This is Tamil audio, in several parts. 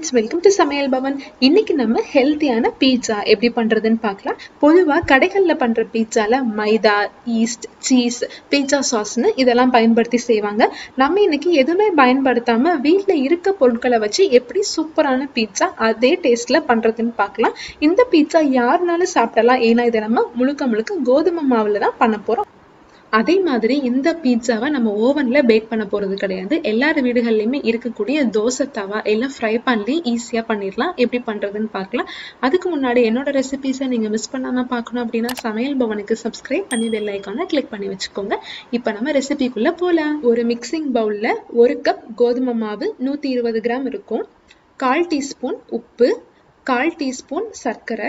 ஃப்ரெண்ட்ஸ் வெல்கம் டு சமையல் பவன் இன்னைக்கு நம்ம ஹெல்த்தியான பீட்சா எப்படி பண்றதுன்னு பார்க்கலாம் பொதுவா கடைகளில் பண்ற பீட்சால மைதா ஈஸ்ட் சீஸ் பீட்சா சாஸ்னு இதெல்லாம் பயன்படுத்தி செய்வாங்க நம்ம இன்னைக்கு எதுவுமே பயன்படுத்தாம வீட்டில் இருக்க பொருட்களை வச்சு எப்படி சூப்பரான பீட்சா அதே டேஸ்ட்ல பண்றதுன்னு பார்க்கலாம் இந்த பீட்சா யாருனாலும் சாப்பிடலாம் ஏன்னா இதை நம்ம முழுக்க முழுக்க கோதுமை மாவுல தான் பண்ண போறோம் அதே மாதிரி இந்த பீட்சாவை நம்ம ஓவன்ல பேக் பண்ண போறது கிடையாது எல்லார் வீடுகள்லயுமே இருக்கக்கூடிய தோசை தவா எல்லாம் ஃப்ரை பண்ணி ஈஸியா பண்ணிடலாம் எப்படி பண்றதுன்னு பார்க்கலாம் அதுக்கு முன்னாடி என்னோட ரெசிபிஸை நீங்க மிஸ் பண்ணாம பார்க்கணும் அப்படின்னா சமையல் பவனுக்கு சப்ஸ்கிரைப் பண்ணி பெல் ஐக்கானை கிளிக் பண்ணி வச்சுக்கோங்க இப்போ நம்ம ரெசிபிக்குள்ள போலாம் ஒரு மிக்சிங் பவுல்ல ஒரு கப் கோதுமை மாவு நூத்தி இருபது கிராம் இருக்கும் கால் டீஸ்பூன் உப்பு கால் டீஸ்பூன் சர்க்கரை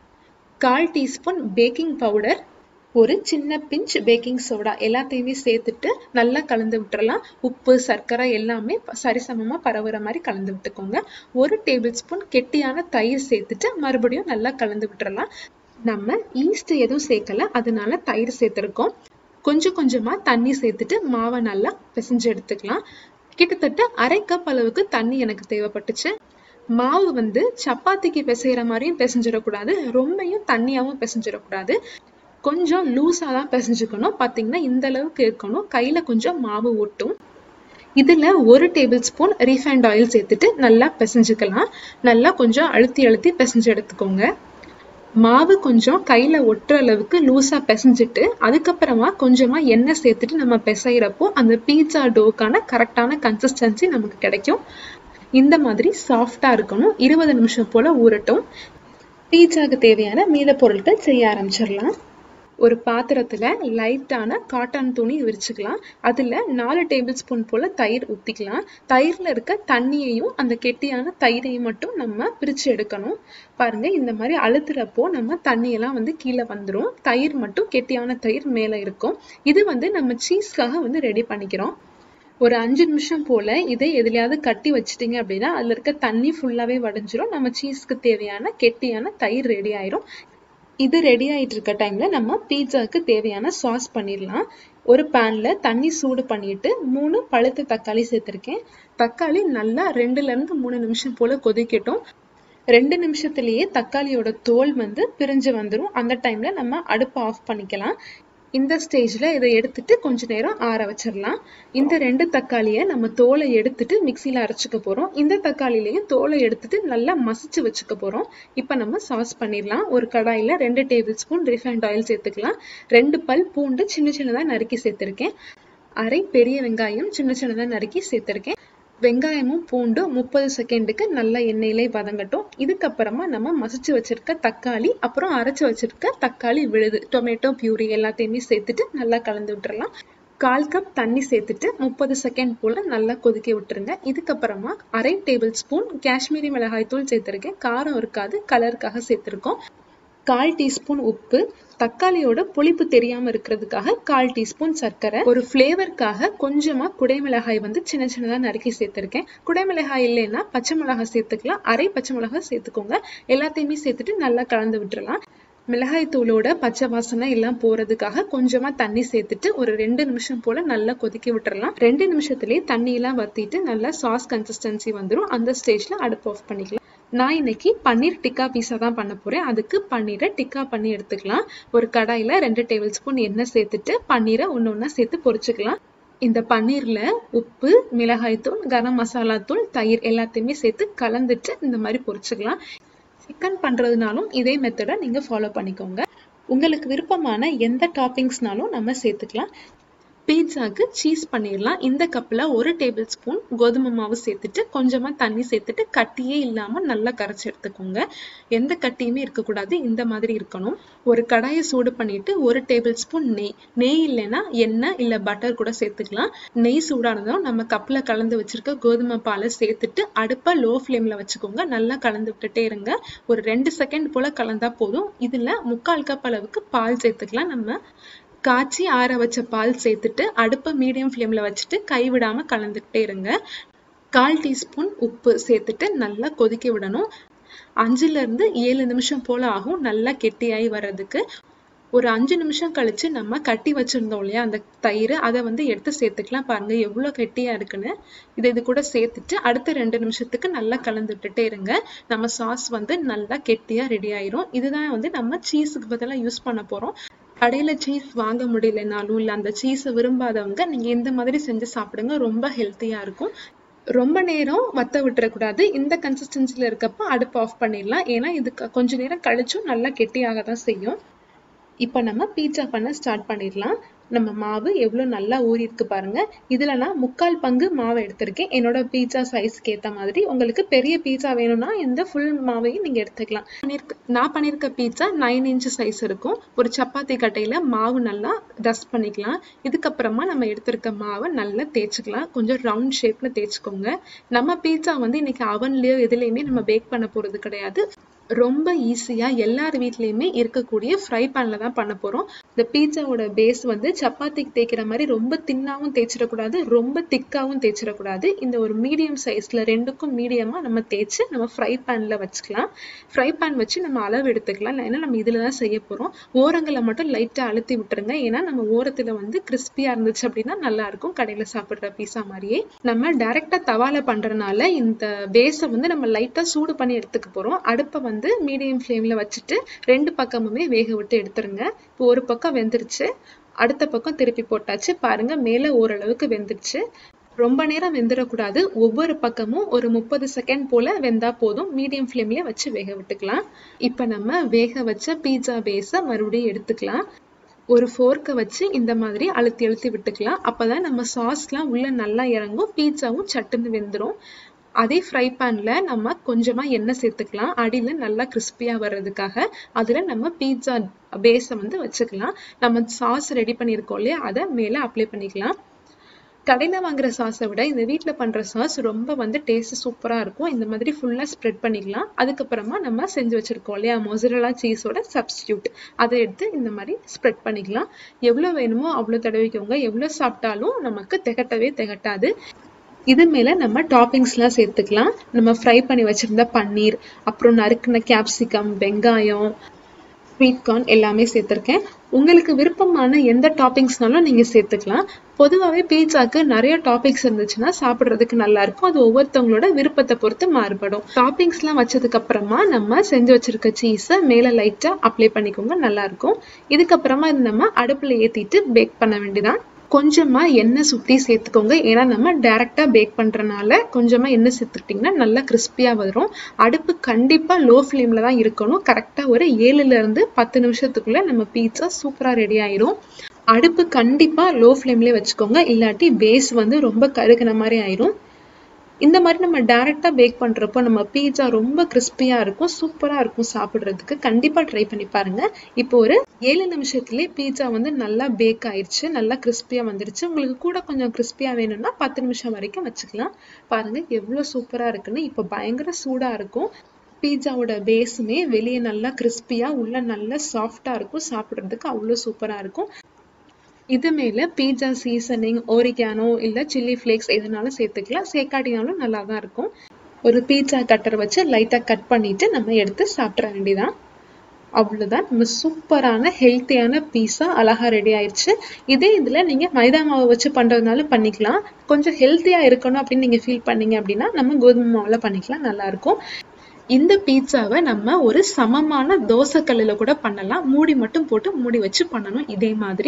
கால் டீஸ்பூன் பேக்கிங் பவுடர் ஒரு சின்ன பிஞ்ச் பேக்கிங் சோடா எல்லாத்தையுமே சேர்த்துட்டு நல்லா கலந்து விட்டுறலாம் உப்பு சர்க்கரை எல்லாமே சரிசமமாக பரவுற மாதிரி கலந்து விட்டுக்கோங்க ஒரு டேபிள் ஸ்பூன் கெட்டியான தயிர் சேர்த்துட்டு மறுபடியும் நல்லா கலந்து விட்டுறலாம் நம்ம ஈஸ்ட் எதுவும் சேர்க்கல அதனால தயிர் சேர்த்துருக்கோம் கொஞ்சம் கொஞ்சமாக தண்ணி சேர்த்துட்டு மாவை நல்லா பிசைஞ்சு எடுத்துக்கலாம் கிட்டத்தட்ட அரை கப் அளவுக்கு தண்ணி எனக்கு தேவைப்பட்டுச்சு மாவு வந்து சப்பாத்திக்கு பிசைகிற மாதிரியும் பிசைஞ்சிடக்கூடாது ரொம்பையும் தண்ணியாகவும் பிசைஞ்சிடக்கூடாது கொஞ்சம் லூஸாக தான் பிசைஞ்சுக்கணும் பார்த்தீங்கன்னா இந்த அளவுக்கு இருக்கணும் கையில் கொஞ்சம் மாவு ஒட்டும் இதில் ஒரு டேபிள் ஸ்பூன் ரீஃபைண்ட் ஆயில் சேர்த்துட்டு நல்லா பிசைஞ்சுக்கலாம் நல்லா கொஞ்சம் அழுத்தி அழுத்தி பிசைஞ்சு எடுத்துக்கோங்க மாவு கொஞ்சம் கையில் ஒட்டுற அளவுக்கு லூஸாக பிசைஞ்சிட்டு அதுக்கப்புறமா கொஞ்சமாக எண்ணெய் சேர்த்துட்டு நம்ம பிசைகிறப்போ அந்த பீட்சா டோக்கான கரெக்டான கன்சிஸ்டன்சி நமக்கு கிடைக்கும் இந்த மாதிரி சாஃப்டாக இருக்கணும் இருபது நிமிஷம் போல் ஊறட்டும் பீட்சாவுக்கு தேவையான மீத பொருட்கள் செய்ய ஆரம்பிச்சிடலாம் ஒரு பாத்திரத்துல லைட்டான காட்டன் துணி விரிச்சுக்கலாம் அதுல நாலு டேபிள் ஸ்பூன் போல தயிர் ஊத்திக்கலாம் தயிர்ல இருக்க தண்ணியையும் அந்த கெட்டியான தயிரையும் மட்டும் நம்ம பிரிச்சு எடுக்கணும் பாருங்க இந்த மாதிரி அழுத்துறப்போ நம்ம தண்ணியெல்லாம் வந்து கீழே வந்துடும் தயிர் மட்டும் கெட்டியான தயிர் மேல இருக்கும் இது வந்து நம்ம சீஸ்க்காக வந்து ரெடி பண்ணிக்கிறோம் ஒரு அஞ்சு நிமிஷம் போல இதை எதுலையாவது கட்டி வச்சிட்டீங்க அப்படின்னா அதுல இருக்க தண்ணி ஃபுல்லாவே வடிஞ்சிரும் நம்ம சீஸ்க்கு தேவையான கெட்டியான தயிர் ரெடி ஆயிரும் இது ரெடி ஆயிட்டு இருக்க டைம்ல நம்ம பீட்சாக்கு தேவையான சாஸ் பண்ணிடலாம் ஒரு பேன்ல தண்ணி சூடு பண்ணிட்டு மூணு பழுத்த தக்காளி சேர்த்திருக்கேன் தக்காளி நல்லா ரெண்டுல இருந்து மூணு நிமிஷம் போல கொதிக்கட்டும் ரெண்டு நிமிஷத்துலயே தக்காளியோட தோல் வந்து பிரிஞ்சு வந்துடும் அந்த டைம்ல நம்ம அடுப்பை ஆஃப் பண்ணிக்கலாம் இந்த ஸ்டேஜில் இதை எடுத்துட்டு கொஞ்ச நேரம் ஆற வச்சிடலாம் இந்த ரெண்டு தக்காளியை நம்ம தோலை எடுத்துட்டு மிக்சியில் அரைச்சிக்க போகிறோம் இந்த தக்காளிலையும் தோலை எடுத்துட்டு நல்லா மசிச்சு வச்சுக்க போகிறோம் இப்போ நம்ம சாஸ் பண்ணிடலாம் ஒரு கடாயில் ரெண்டு டேபிள் ஸ்பூன் ரிஃபைண்ட் ஆயில் சேர்த்துக்கலாம் ரெண்டு பல் பூண்டு சின்ன சின்னதாக நறுக்கி சேர்த்துருக்கேன் அரை பெரிய வெங்காயம் சின்ன சின்னதாக நறுக்கி சேர்த்துருக்கேன் வெங்காயமும் பூண்டும் முப்பது செகண்டுக்கு நல்லா எண்ணெயிலே வதங்கட்டும் இதுக்கப்புறமா நம்ம மசிச்சு வச்சிருக்க தக்காளி அப்புறம் அரைச்சு வச்சிருக்க தக்காளி விழுது டொமேட்டோ பியூரி எல்லாத்தையுமே சேர்த்துட்டு நல்லா கலந்து விட்டுறலாம் கால் கப் தண்ணி சேர்த்துட்டு முப்பது செகண்ட் போல நல்லா கொதிக்க விட்டுருங்க இதுக்கப்புறமா அரை டேபிள் ஸ்பூன் காஷ்மீரி மிளகாய் தூள் சேர்த்துருக்கேன் காரம் இருக்காது கலருக்காக சேர்த்துருக்கோம் கால் டீஸ்பூன் உப்பு தக்காளியோட புளிப்பு தெரியாம இருக்கிறதுக்காக கால் டீஸ்பூன் சர்க்கரை ஒரு ஃப்ளேவருக்காக கொஞ்சமா குடைமிளகாய் வந்து சின்ன சின்னதா நறுக்கி சேர்த்திருக்கேன் குடைமிளகாய் இல்லைன்னா பச்சை மிளகாய் சேர்த்துக்கலாம் அரை பச்சை மிளகாய் சேர்த்துக்கோங்க எல்லாத்தையுமே சேர்த்துட்டு நல்லா கலந்து விட்டுறலாம் மிளகாய் தூளோட பச்சை வாசனை எல்லாம் போறதுக்காக கொஞ்சமா தண்ணி சேர்த்துட்டு ஒரு ரெண்டு நிமிஷம் போல நல்லா கொதிக்க விட்டுறலாம் ரெண்டு நிமிஷத்துலயே தண்ணி எல்லாம் வத்திட்டு நல்லா சாஸ் கன்சிஸ்டன்சி வந்துடும் அந்த ஸ்டேஜ்ல அடுப்பு ஆஃப் பண்ணிக்கலாம் நான் இன்னைக்கு பன்னீர் டிக்கா பீஸா தான் பண்ண போறேன் அதுக்கு பன்னீரை டிக்கா பண்ணி எடுத்துக்கலாம் ஒரு கடாயில ரெண்டு டேபிள் ஸ்பூன் எண்ணெய் சேர்த்துட்டு பன்னீரை ஒன்று ஒன்றா சேர்த்து பொரிச்சுக்கலாம் இந்த பன்னீர்ல உப்பு மிளகாய் தூள் கரம் மசாலா தூள் தயிர் எல்லாத்தையுமே சேர்த்து கலந்துட்டு இந்த மாதிரி பொரிச்சுக்கலாம் சிக்கன் பண்றதுனாலும் இதே மெத்தடை நீங்க ஃபாலோ பண்ணிக்கோங்க உங்களுக்கு விருப்பமான எந்த டாப்பிங்ஸ்னாலும் நம்ம சேர்த்துக்கலாம் பீட்சாக்கு சீஸ் பண்ணிடலாம் இந்த கப்பில் ஒரு டேபிள் ஸ்பூன் கோதுமை மாவு சேர்த்துட்டு கொஞ்சமாக தண்ணி சேர்த்துட்டு கட்டியே இல்லாமல் நல்லா கரைச்சி எடுத்துக்கோங்க எந்த கட்டியுமே இருக்கக்கூடாது இந்த மாதிரி இருக்கணும் ஒரு கடாயை சூடு பண்ணிட்டு ஒரு டேபிள் ஸ்பூன் நெய் நெய் இல்லைன்னா எண்ணெய் இல்லை பட்டர் கூட சேர்த்துக்கலாம் நெய் சூடானதும் நம்ம கப்பில் கலந்து வச்சிருக்க கோதுமை பாலை சேர்த்துட்டு அடுப்பை லோ ஃப்ளேமில் வச்சுக்கோங்க நல்லா கலந்து விட்டுட்டே இருங்க ஒரு ரெண்டு செகண்ட் போல் கலந்தா போதும் இதில் முக்கால் கப் அளவுக்கு பால் சேர்த்துக்கலாம் நம்ம காய்ச்சி ஆற வச்ச பால் சேர்த்துட்டு அடுப்பை மீடியம் ஃப்ளேமில் வச்சுட்டு கைவிடாமல் கலந்துக்கிட்டே இருங்க கால் டீஸ்பூன் உப்பு சேர்த்துட்டு நல்லா கொதிக்க விடணும் அஞ்சுலேருந்து ஏழு நிமிஷம் போல் ஆகும் நல்லா கெட்டியாகி வர்றதுக்கு ஒரு அஞ்சு நிமிஷம் கழிச்சு நம்ம கட்டி வச்சிருந்தோம் இல்லையா அந்த தயிர் அதை வந்து எடுத்து சேர்த்துக்கலாம் பாருங்க எவ்வளோ கெட்டியா இருக்குன்னு இதை இது கூட சேர்த்துட்டு அடுத்த ரெண்டு நிமிஷத்துக்கு நல்லா கலந்து விட்டுட்டே இருங்க நம்ம சாஸ் வந்து நல்லா கெட்டியா ரெடி ஆயிரும் இதுதான் வந்து நம்ம சீஸுக்கு பதிலாக யூஸ் பண்ண போறோம் கடையில சீஸ் வாங்க முடியலனாலும் இல்ல அந்த சீஸை விரும்பாதவங்க நீங்க இந்த மாதிரி செஞ்சு சாப்பிடுங்க ரொம்ப ஹெல்த்தியா இருக்கும் ரொம்ப நேரம் வத்த விட்டுறக்கூடாது இந்த கன்சிஸ்டன்சில இருக்கப்போ அடுப்பு ஆஃப் பண்ணிடலாம் ஏன்னா இது க- கொஞ்ச நேரம் கழிச்சும் நல்லா கெட்டியாக தான் செய்யும் இப்போ நம்ம பீட்சா பண்ண ஸ்டார்ட் பண்ணிடலாம் நம்ம மாவு எவ்வளோ நல்லா ஊறி இருக்கு பாருங்க இதுல நான் முக்கால் பங்கு மாவு எடுத்திருக்கேன் என்னோட பீட்சா சைஸ்க்கு ஏற்ற மாதிரி உங்களுக்கு பெரிய பீட்சா வேணும்னா இந்த ஃபுல் மாவையும் நீங்க எடுத்துக்கலாம் பண்ணிருக்க- நான் பண்ணியிருக்க பீட்சா நைன் இன்ச் சைஸ் இருக்கும் ஒரு சப்பாத்தி கட்டையில மாவு நல்லா டஸ்ட் பண்ணிக்கலாம் இதுக்கப்புறமா நம்ம எடுத்திருக்க மாவை நல்லா தேய்ச்சிக்கலாம் கொஞ்சம் ரவுண்ட் ஷேப்ல தேய்ச்சிக்கோங்க நம்ம பீட்சா வந்து இன்னைக்கு அவன்லயோ எதுலையுமே நம்ம பேக் பண்ண போறது கிடையாது ரொம்ப ஈஸியா எல்லார் வீட்லயுமே இருக்கக்கூடிய ஃப்ரை பேன்ல தான் பண்ண போறோம் இந்த பீட்சாவோட பேஸ் வந்து சப்பாத்திக்கு தேய்க்கிற மாதிரி ரொம்ப தின்னாவும் தேய்ச்சிடக்கூடாது ரொம்ப திக்காவும் தேய்ச்சிடக்கூடாது இந்த ஒரு மீடியம் சைஸ்ல ரெண்டுக்கும் மீடியமா நம்ம தேய்ச்சி நம்ம ஃப்ரை பேன்ல வச்சுக்கலாம் ஃப்ரை பேன் வச்சு நம்ம அளவு எடுத்துக்கலாம் ஏன்னா நம்ம இதுல தான் செய்ய போறோம் ஓரங்களை மட்டும் லைட்டா அழுத்தி விட்டுருங்க ஏன்னா நம்ம ஓரத்துல வந்து கிறிஸ்பியா இருந்துச்சு அப்படின்னா நல்லா இருக்கும் கடையில சாப்பிடுற பீஸா மாதிரியே நம்ம டைரக்டா தவால பண்றதுனால இந்த பேஸை வந்து நம்ம லைட்டா சூடு பண்ணி எடுத்துக்க போறோம் அடுப்பை வந்து மீடியம் ஃப்ளேம்ல வச்சுட்டு ரெண்டு பக்கமுமே வேக விட்டு எடுத்துருங்க இப்போ ஒரு பக்கம் வெந்துருச்சு அடுத்த பக்கம் திருப்பி போட்டாச்சு பாருங்க மேல ஓரளவுக்கு வெந்துருச்சு ரொம்ப நேரம் வெந்துடக்கூடாது ஒவ்வொரு பக்கமும் ஒரு முப்பது செகண்ட் போல வெந்தா போதும் மீடியம் ஃப்ளேம்லயே வச்சு வேக விட்டுக்கலாம் இப்போ நம்ம வேக வச்ச பீட்சா பேஸை மறுபடியும் எடுத்துக்கலாம் ஒரு ஃபோர்க்கை வச்சு இந்த மாதிரி அழுத்தி அழுத்தி விட்டுக்கலாம் அப்பதான் நம்ம சாஸ்லாம் உள்ள நல்லா இறங்கும் பீட்சாவும் சட்டுன்னு வெந்துடும் அதே ஃப்ரை பேன்ல நம்ம கொஞ்சமா எண்ணெய் சேர்த்துக்கலாம் அடியில நல்லா கிறிஸ்பியா வர்றதுக்காக அதுல நம்ம பீட்சா பேஸை வந்து வச்சுக்கலாம் நம்ம சாஸ் ரெடி பண்ணியிருக்கோம் இல்லையா அதை மேல அப்ளை பண்ணிக்கலாம் கடையில வாங்குற சாஸை விட இந்த வீட்ல பண்ற சாஸ் ரொம்ப வந்து டேஸ்ட் சூப்பரா இருக்கும் இந்த மாதிரி ஃபுல்லா ஸ்ப்ரெட் பண்ணிக்கலாம் அதுக்கப்புறமா நம்ம செஞ்சு வச்சிருக்கோம் இல்லையா மொசரலா சீஸோட சப்ஸ்டியூட் அதை எடுத்து இந்த மாதிரி ஸ்ப்ரெட் பண்ணிக்கலாம் எவ்வளவு வேணுமோ அவ்வளவு தடவிக்கோங்க எவ்வளவு சாப்பிட்டாலும் நமக்கு திகட்டவே திகட்டாது இது மேல நம்ம டாப்பிங்ஸ்லாம் சேர்த்துக்கலாம் நம்ம ஃப்ரை பண்ணி வச்சிருந்த பன்னீர் அப்புறம் நறுக்குன கேப்சிகம் வெங்காயம் ஸ்வீட் கார்ன் எல்லாமே சேர்த்துருக்கேன் உங்களுக்கு விருப்பமான எந்த டாப்பிங்ஸ்னாலும் நீங்க சேர்த்துக்கலாம் பொதுவாகவே பீட்சாக்கு நிறைய டாப்பிங்ஸ் இருந்துச்சுன்னா சாப்பிட்றதுக்கு நல்லா இருக்கும் அது ஒவ்வொருத்தவங்களோட விருப்பத்தை பொறுத்து மாறுபடும் டாப்பிங்ஸ்லாம் வச்சதுக்கு அப்புறமா நம்ம செஞ்சு வச்சிருக்க சீஸை மேலே லைட்டா அப்ளை பண்ணிக்கோங்க நல்லா இருக்கும் இதுக்கப்புறமா இது நம்ம அடுப்புல ஏத்திட்டு பேக் பண்ண வேண்டியதான் கொஞ்சமா எண்ணெய் சுத்தி சேர்த்துக்கோங்க ஏன்னா நம்ம டைரக்டா பேக் பண்றனால கொஞ்சமா எண்ணெய் சேர்த்துக்கிட்டிங்கன்னா நல்லா கிறிஸ்பியா வரும் அடுப்பு கண்டிப்பா லோ ஃப்ளேம்ல தான் இருக்கணும் கரெக்டா ஒரு ஏழுல இருந்து பத்து நிமிஷத்துக்குள்ள நம்ம பீட்சா சூப்பரா ரெடி ஆயிரும் அடுப்பு கண்டிப்பா லோ ஃப்ளேம்லயே வச்சுக்கோங்க இல்லாட்டி பேஸ் வந்து ரொம்ப கருகுன மாதிரி ஆயிரும் இந்த மாதிரி நம்ம டைரக்டா பேக் பண்றப்போ நம்ம பீட்சா ரொம்ப கிறிஸ்பியா இருக்கும் சூப்பரா இருக்கும் சாப்பிடுறதுக்கு கண்டிப்பா ட்ரை பண்ணி பாருங்க இப்போ ஒரு ஏழு நிமிஷத்துலயே பீட்சா வந்து நல்லா பேக் ஆயிடுச்சு நல்லா கிறிஸ்பியா வந்துருச்சு உங்களுக்கு கூட கொஞ்சம் கிறிஸ்பியா வேணும்னா பத்து நிமிஷம் வரைக்கும் வச்சுக்கலாம் பாருங்க எவ்வளவு சூப்பரா இருக்குன்னு இப்போ பயங்கர சூடா இருக்கும் பீட்சாவோட பேஸுமே வெளியே நல்லா கிறிஸ்பியா உள்ள நல்லா சாஃப்டா இருக்கும் சாப்பிடுறதுக்கு அவ்வளோ சூப்பரா இருக்கும் இது மேல பீட்சா சீசனிங் ஓரிகானோ இல்ல சில்லி ஃப்ளேக்ஸ் எதுனாலும் சேர்த்துக்கலாம் சேர்க்காட்டினாலும் நல்லா தான் இருக்கும் ஒரு பீட்சா கட்டர் வச்சு லைட்டா கட் பண்ணிட்டு நம்ம எடுத்து சாப்பிட்ற வேண்டியதான் அவ்வளவுதான் நம்ம சூப்பரான ஹெல்த்தியான பீஸா அழகா ரெடி ஆயிடுச்சு இதே இதுல நீங்க மைதா மாவு வச்சு பண்றதுனால பண்ணிக்கலாம் கொஞ்சம் ஹெல்த்தியா இருக்கணும் அப்படின்னு நீங்க ஃபீல் பண்ணீங்க அப்படின்னா நம்ம கோதுமை மாவுல பண்ணிக்கலாம் நல்லா இருக்கும் இந்த பீட்சாவை நம்ம ஒரு சமமான தோசைக்கல்லில் கூட பண்ணலாம் மூடி மட்டும் போட்டு மூடி வச்சு பண்ணணும் இதே மாதிரி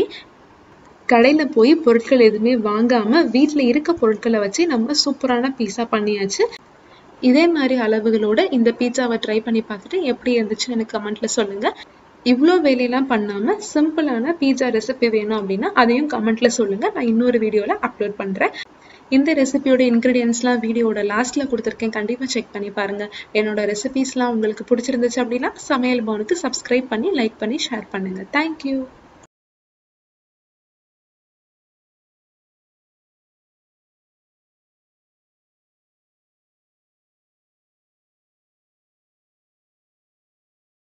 கடையில போய் பொருட்கள் எதுவுமே வாங்காம வீட்ல இருக்க பொருட்களை வச்சு நம்ம சூப்பரான பீஸா பண்ணியாச்சு இதே மாதிரி அளவுகளோட இந்த பீட்சாவை ட்ரை பண்ணி பார்த்துட்டு எப்படி இருந்துச்சுன்னு எனக்கு கமெண்ட்ல சொல்லுங்க இவ்வளோ வேலையெல்லாம் பண்ணாம சிம்பிளான பீட்சா ரெசிபி வேணும் அப்படின்னா அதையும் கமெண்ட்ல சொல்லுங்க நான் இன்னொரு வீடியோல அப்லோட் பண்றேன் இந்த ரெசிபியோட இன்க்ரீடியன்ஸ்லாம் வீடியோட லாஸ்ட்ல கொடுத்துருக்கேன் கண்டிப்பா செக் பண்ணி பாருங்க என்னோட ரெசிபிஸ்லாம் உங்களுக்கு பிடிச்சிருந்துச்சு அப்படின்னா சமையல் பவனுக்கு சப்ஸ்கிரைப் பண்ணி லைக் பண்ணி ஷேர் பண்ணுங்க தேங்க்யூ